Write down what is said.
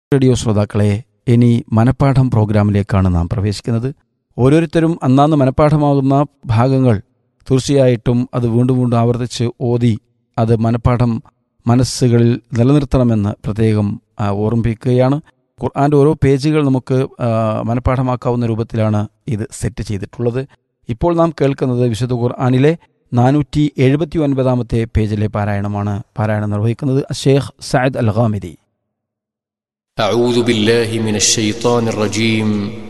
radio ശ്രോതാക്കളെ ഇനി മനപ്പാഠം പ്രോഗ്രാമിലേക്കാണ് നാം പ്രവേശിക്കുന്നത് ഓരോരുത്തരും അന്നാന്ന് മനപ്പാഠമാകുന്ന ഭാഗങ്ങൾ തീർച്ചയായിട്ടും അത് വീണ്ടും വീണ്ടും ആവർത്തിച്ച് ഓതി അത് മനപ്പാഠം മനസ്സുകളിൽ നിലനിർത്തണമെന്ന് പ്രത്യേകം ആ, ഓർമ്മിപ്പിക്കുകയാണ് ഖുർആൻ്റെ ഓരോ പേജുകൾ നമുക്ക് ആ, മനപ്പാഠമാക്കാവുന്ന രൂപത്തിലാണ് ഇത് സെറ്റ് ചെയ്തിട്ടുള്ളത് ഇപ്പോൾ നാം കേൾക്കുന്നത് വിശുദ്ധ ഖുർആാനിലെ നാനൂറ്റി എഴുപത്തി ഒൻപതാമത്തെ പേജിലെ പാരായണമാണ് പാരായണം നിർവഹിക്കുന്നത് ഷെയ്ഖ് സയദ് അൽ ഖാമിദി أعوذ بالله من الشيطان الرجيم